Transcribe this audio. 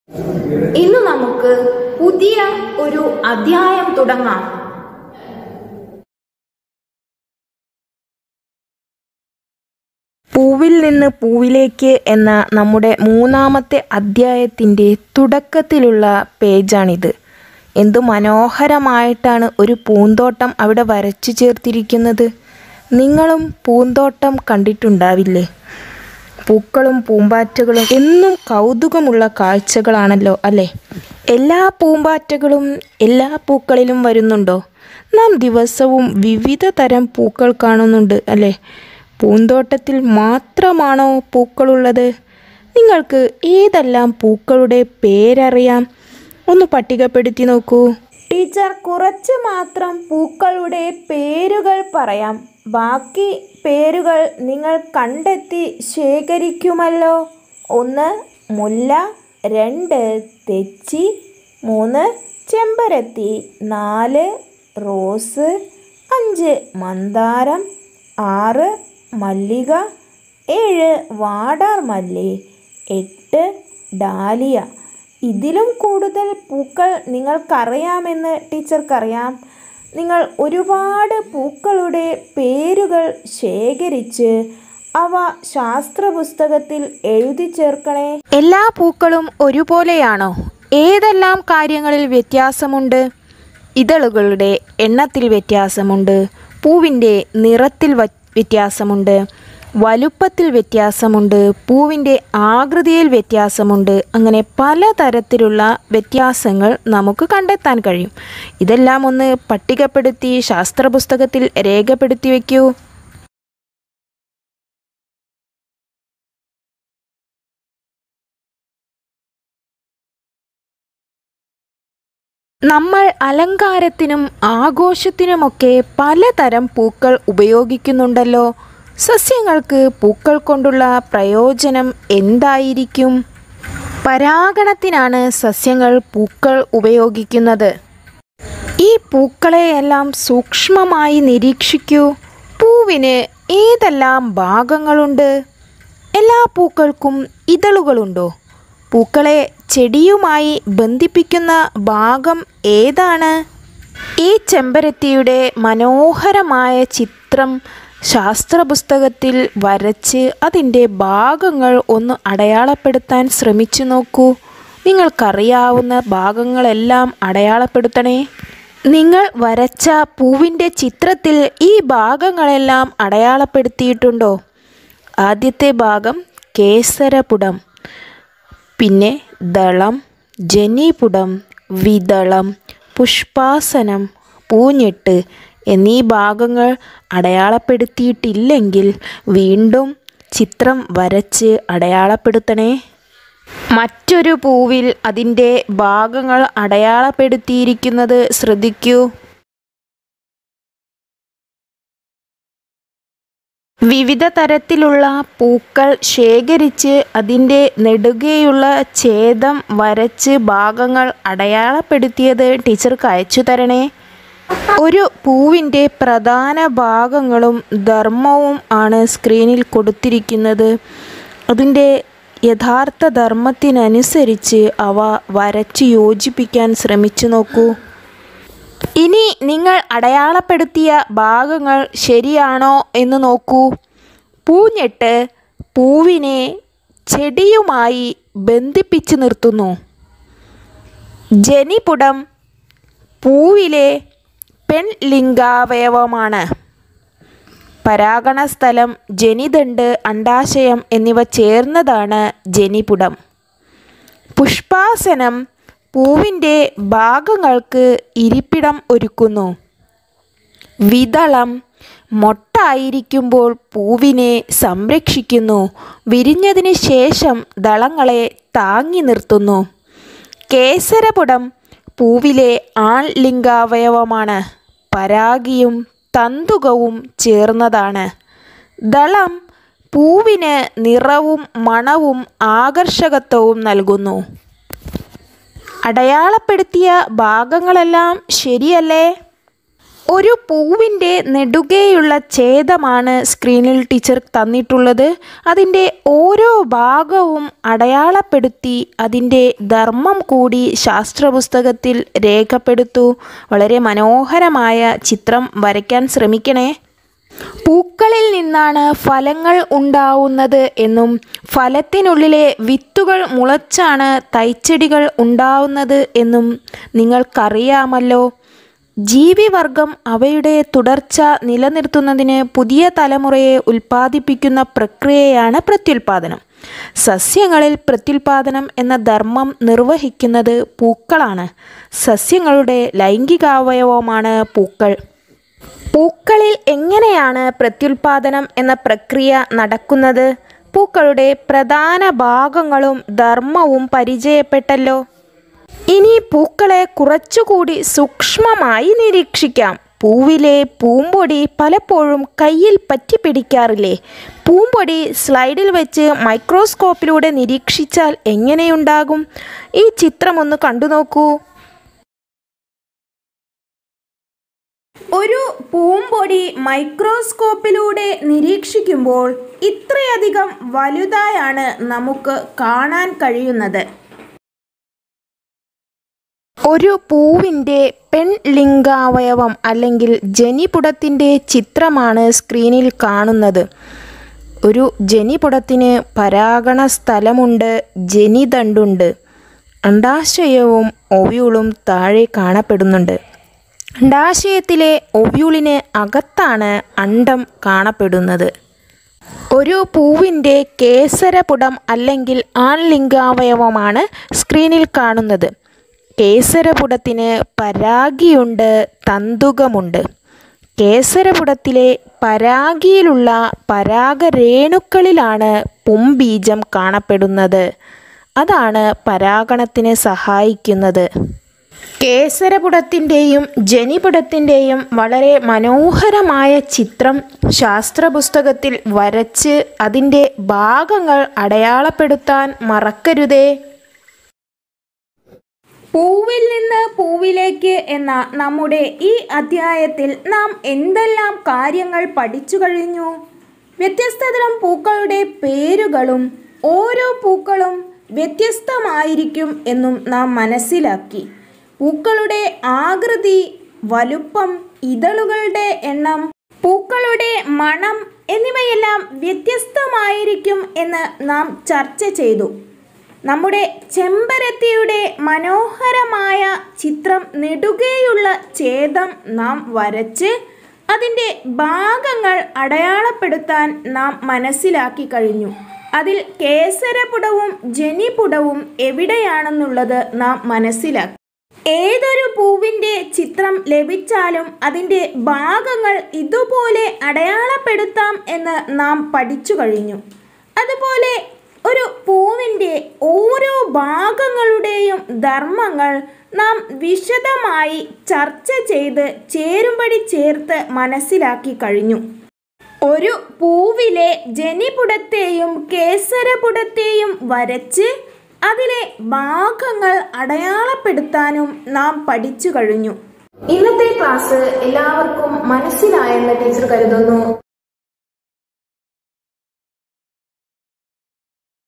ഇന്ന് നമുക്ക് പുതിയ ഒരു അധ്യായം തുടങ്ങാം പൂവിൽ നിന്ന് പൂവിലേക്ക് എന്ന നമ്മുടെ മൂന്നാമത്തെ അധ്യായത്തിൻ്റെ തുടക്കത്തിലുള്ള പേജാണിത് എന്തു മനോഹരമായിട്ടാണ് ഒരു പൂന്തോട്ടം അവിടെ വരച്ചു ചേർത്തിരിക്കുന്നത് നിങ്ങളും പൂന്തോട്ടം കണ്ടിട്ടുണ്ടാവില്ലേ പൂക്കളും പൂമ്പാറ്റകളും എന്നും കൗതുകമുള്ള കാഴ്ചകളാണല്ലോ അല്ലേ എല്ലാ പൂമ്പാറ്റകളും എല്ലാ പൂക്കളിലും വരുന്നുണ്ടോ നാം ദിവസവും വിവിധ തരം പൂക്കൾ കാണുന്നുണ്ട് അല്ലേ പൂന്തോട്ടത്തിൽ മാത്രമാണോ പൂക്കളുള്ളത് നിങ്ങൾക്ക് ഏതെല്ലാം പൂക്കളുടെ പേരറിയാം ഒന്ന് പട്ടികപ്പെടുത്തി നോക്കൂ ടീച്ചർ കുറച്ച് മാത്രം പൂക്കളുടെ പേരുകൾ പറയാം ബാക്കി പേരുകൾ നിങ്ങൾ കണ്ടെത്തി ശേഖരിക്കുമല്ലോ ഒന്ന് മുല്ല രണ്ട് തെച്ചി മൂന്ന് ചെമ്പരത്തി നാല് റോസ് അഞ്ച് മന്ദാരം ആറ് മല്ലിക ഏഴ് വാടാർ മല്ലി എട്ട് ഡാലിയ ഇതിലും കൂടുതൽ പൂക്കൾ നിങ്ങൾക്കറിയാമെന്ന് ടീച്ചർക്കറിയാം നിങ്ങൾ ഒരുപാട് പൂക്കളുടെ പേരുകൾ ശേഖരിച്ച് അവ ശാസ്ത്ര പുസ്തകത്തിൽ എഴുതി ചേർക്കണേ എല്ലാ പൂക്കളും ഒരുപോലെയാണോ ഏതെല്ലാം കാര്യങ്ങളിൽ വ്യത്യാസമുണ്ട് ഇതളുകളുടെ എണ്ണത്തിൽ വ്യത്യാസമുണ്ട് പൂവിൻ്റെ നിറത്തിൽ വ- വ്യത്യാസമുണ്ട് വലുപ്പത്തിൽ വ്യത്യാസമുണ്ട് പൂവിൻ്റെ ആകൃതിയിൽ വ്യത്യാസമുണ്ട് അങ്ങനെ പലതരത്തിലുള്ള വ്യത്യാസങ്ങൾ നമുക്ക് കണ്ടെത്താൻ കഴിയും ഇതെല്ലാം ഒന്ന് പട്ടികപ്പെടുത്തി ശാസ്ത്ര പുസ്തകത്തിൽ രേഖപ്പെടുത്തി വയ്ക്കൂ നമ്മൾ അലങ്കാരത്തിനും ആഘോഷത്തിനുമൊക്കെ പലതരം പൂക്കൾ ഉപയോഗിക്കുന്നുണ്ടല്ലോ സസ്യങ്ങൾക്ക് പൂക്കൾ കൊണ്ടുള്ള പ്രയോജനം എന്തായിരിക്കും പരാഗണത്തിനാണ് സസ്യങ്ങൾ പൂക്കൾ ഉപയോഗിക്കുന്നത് ഈ പൂക്കളെയെല്ലാം സൂക്ഷ്മമായി നിരീക്ഷിക്കൂ പൂവിന് ഏതെല്ലാം ഭാഗങ്ങളുണ്ട് എല്ലാ പൂക്കൾക്കും ഇതളുകളുണ്ടോ പൂക്കളെ ചെടിയുമായി ബന്ധിപ്പിക്കുന്ന ഭാഗം ഏതാണ് ഈ ചെമ്പരത്തിയുടെ മനോഹരമായ ചിത്രം ശാസ്ത്ര പുസ്തകത്തിൽ വരച്ച് അതിൻ്റെ ഭാഗങ്ങൾ ഒന്ന് അടയാളപ്പെടുത്താൻ ശ്രമിച്ചു നോക്കൂ നിങ്ങൾക്കറിയാവുന്ന ഭാഗങ്ങളെല്ലാം അടയാളപ്പെടുത്തണേ നിങ്ങൾ വരച്ച പൂവിൻ്റെ ചിത്രത്തിൽ ഈ ഭാഗങ്ങളെല്ലാം അടയാളപ്പെടുത്തിയിട്ടുണ്ടോ ആദ്യത്തെ ഭാഗം കേസരപുടം പിന്നെ ദളം ജനീപുടം വിദളം പുഷ്പാസനം പൂഞ്ഞെട്ട് എന്നീ ഭാഗങ്ങൾ അടയാളപ്പെടുത്തിയിട്ടില്ലെങ്കിൽ വീണ്ടും ചിത്രം വരച്ച് അടയാളപ്പെടുത്തണേ മറ്റൊരു പൂവിൽ അതിൻ്റെ ഭാഗങ്ങൾ അടയാളപ്പെടുത്തിയിരിക്കുന്നത് ശ്രദ്ധിക്കൂ വിവിധ തരത്തിലുള്ള പൂക്കൾ ശേഖരിച്ച് അതിൻ്റെ നെടുകെയുള്ള ഛേദം വരച്ച് ഭാഗങ്ങൾ അടയാളപ്പെടുത്തിയത് ടീച്ചർക്ക് അയച്ചു തരണേ ഒരു പൂവിൻ്റെ പ്രധാന ഭാഗങ്ങളും ധർമ്മവും ആണ് സ്ക്രീനിൽ കൊടുത്തിരിക്കുന്നത് അതിൻ്റെ യഥാർത്ഥ ധർമ്മത്തിനനുസരിച്ച് അവ വരച്ച് യോജിപ്പിക്കാൻ ശ്രമിച്ചു നോക്കൂ ഇനി നിങ്ങൾ അടയാളപ്പെടുത്തിയ ഭാഗങ്ങൾ ശരിയാണോ എന്ന് നോക്കൂ പൂഞ്ഞെട്ട് പൂവിനെ ചെടിയുമായി ബന്ധിപ്പിച്ച് നിർത്തുന്നു ജനിപുടം പൂവിലെ പെൺലിംഗാവയവമാണ് പരാഗണ സ്ഥലം ജനിദണ്ട് അണ്ടാശയം എന്നിവ ചേർന്നതാണ് ജനിപുടം പുഷ്പാസനം പൂവിൻ്റെ ഭാഗങ്ങൾക്ക് ഇരിപ്പിടം ഒരുക്കുന്നു വിതളം മൊട്ടായിരിക്കുമ്പോൾ പൂവിനെ സംരക്ഷിക്കുന്നു വിരിഞ്ഞതിന് ശേഷം ദളങ്ങളെ താങ്ങി നിർത്തുന്നു കേസരപുടം പൂവിലെ ആൺലിംഗാവയവമാണ് പരാഗിയും തന്തുകവും ചേർന്നതാണ് ദളം പൂവിന് നിറവും മണവും ആകർഷകത്വവും നൽകുന്നു അടയാളപ്പെടുത്തിയ ഭാഗങ്ങളെല്ലാം ശരിയല്ലേ ഒരു പൂവിൻ്റെ നെടുകെയുള്ള ഛേദമാണ് സ്ക്രീനിൽ ടീച്ചർ തന്നിട്ടുള്ളത് അതിൻ്റെ ഓരോ ഭാഗവും അടയാളപ്പെടുത്തി അതിൻ്റെ ധർമ്മം കൂടി ശാസ്ത്രപുസ്തകത്തിൽ രേഖപ്പെടുത്തൂ വളരെ മനോഹരമായ ചിത്രം വരയ്ക്കാൻ ശ്രമിക്കണേ പൂക്കളിൽ നിന്നാണ് ഫലങ്ങൾ ഉണ്ടാവുന്നത് എന്നും ഫലത്തിനുള്ളിലെ വിത്തുകൾ മുളച്ചാണ് തൈച്ചെടികൾ ഉണ്ടാവുന്നത് എന്നും നിങ്ങൾക്കറിയാമല്ലോ ജീവിവർഗം അവയുടെ തുടർച്ച നിലനിർത്തുന്നതിന് പുതിയ തലമുറയെ ഉൽപ്പാദിപ്പിക്കുന്ന പ്രക്രിയയാണ് പ്രത്യുൽപാദനം സസ്യങ്ങളിൽ പ്രത്യുൽപാദനം എന്ന ധർമ്മം നിർവഹിക്കുന്നത് പൂക്കളാണ് സസ്യങ്ങളുടെ ലൈംഗികാവയവമാണ് പൂക്കൾ പൂക്കളിൽ എങ്ങനെയാണ് പ്രത്യുൽപാദനം എന്ന പ്രക്രിയ നടക്കുന്നത് പൂക്കളുടെ പ്രധാന ഭാഗങ്ങളും ധർമ്മവും പരിചയപ്പെട്ടല്ലോ ഇനി പൂക്കളെ കുറച്ചുകൂടി സൂക്ഷ്മമായി നിരീക്ഷിക്കാം പൂവിലെ പൂമ്പൊടി പലപ്പോഴും കയ്യിൽ പറ്റിപ്പിടിക്കാറില്ലേ പൂമ്പൊടി സ്ലൈഡിൽ വെച്ച് മൈക്രോസ്കോപ്പിലൂടെ നിരീക്ഷിച്ചാൽ എങ്ങനെയുണ്ടാകും ഈ ചിത്രം ഒന്ന് കണ്ടു നോക്കൂ ഒരു പൂമ്പൊടി മൈക്രോസ്കോപ്പിലൂടെ നിരീക്ഷിക്കുമ്പോൾ ഇത്രയധികം വലുതായാണ് നമുക്ക് കാണാൻ കഴിയുന്നത് ഒരു പൂവിൻ്റെ പെൺലിംഗാവയവം അല്ലെങ്കിൽ ജനിപുടത്തിൻ്റെ ചിത്രമാണ് സ്ക്രീനിൽ കാണുന്നത് ഒരു ജനിപുടത്തിന് പരാഗണ സ്ഥലമുണ്ട് ജനിതണ്ടുണ്ട് അണ്ടാശയവും ഒവ്യൂളും താഴെ കാണപ്പെടുന്നുണ്ട് അണ്ടാശയത്തിലെ ഒവ്യൂളിന് അകത്താണ് അണ്ടം കാണപ്പെടുന്നത് ഒരു പൂവിൻ്റെ കേസരപുടം അല്ലെങ്കിൽ ആൺലിംഗാവയവമാണ് സ്ക്രീനിൽ കാണുന്നത് കേസരപുടത്തിന് പരാഗിയുണ്ട് തന്തുകമുണ്ട് കേസരപുടത്തിലെ പരാഗിയിലുള്ള പരാഗരേണുക്കളിലാണ് പുംബീജം കാണപ്പെടുന്നത് അതാണ് പരാഗണത്തിന് സഹായിക്കുന്നത് കേസരപുടത്തിൻ്റെയും ജനിപുടത്തിൻ്റെയും വളരെ മനോഹരമായ ചിത്രം ശാസ്ത്രപുസ്തകത്തിൽ വരച്ച് അതിൻ്റെ ഭാഗങ്ങൾ അടയാളപ്പെടുത്താൻ മറക്കരുതേ പൂവിൽ നിന്ന് പൂവിലേക്ക് എന്ന നമ്മുടെ ഈ അധ്യായത്തിൽ നാം എന്തെല്ലാം കാര്യങ്ങൾ പഠിച്ചു കഴിഞ്ഞു വ്യത്യസ്ത തരം പൂക്കളുടെ പേരുകളും ഓരോ പൂക്കളും വ്യത്യസ്തമായിരിക്കും എന്നും നാം മനസ്സിലാക്കി പൂക്കളുടെ ആകൃതി വലുപ്പം ഇതളുകളുടെ എണ്ണം പൂക്കളുടെ മണം എന്നിവയെല്ലാം വ്യത്യസ്തമായിരിക്കും എന്ന് നാം ചർച്ച ചെയ്തു നമ്മുടെ ചെമ്പരത്തിയുടെ മനോഹരമായ ചിത്രം നെടുകെയുള്ള ഛേദം നാം വരച്ച് അതിൻ്റെ ഭാഗങ്ങൾ അടയാളപ്പെടുത്താൻ നാം മനസ്സിലാക്കി കഴിഞ്ഞു അതിൽ കേസരപുടവും ജനിപുടവും എവിടെയാണെന്നുള്ളത് നാം മനസ്സിലാക്കി ഏതൊരു പൂവിൻ്റെ ചിത്രം ലഭിച്ചാലും അതിൻ്റെ ഭാഗങ്ങൾ ഇതുപോലെ അടയാളപ്പെടുത്താം എന്ന് നാം പഠിച്ചു കഴിഞ്ഞു അതുപോലെ ഒരു പൂവിൻ്റെ ഓരോ ഭാഗങ്ങളുടെയും ധർമ്മങ്ങൾ നാം വിശദമായി ചർച്ച ചെയ്ത് ചേരുംപടി ചേർത്ത് മനസ്സിലാക്കി കഴിഞ്ഞു ഒരു പൂവിലെ ജനിപുടത്തെയും കേസരപുടത്തെയും വരച്ച് അതിലെ ഭാഗങ്ങൾ അടയാളപ്പെടുത്താനും നാം പഠിച്ചു കഴിഞ്ഞു ഇന്നത്തെ ക്ലാസ് എല്ലാവർക്കും മനസ്സിലായെന്ന് ടീച്ചർ കരുതുന്നു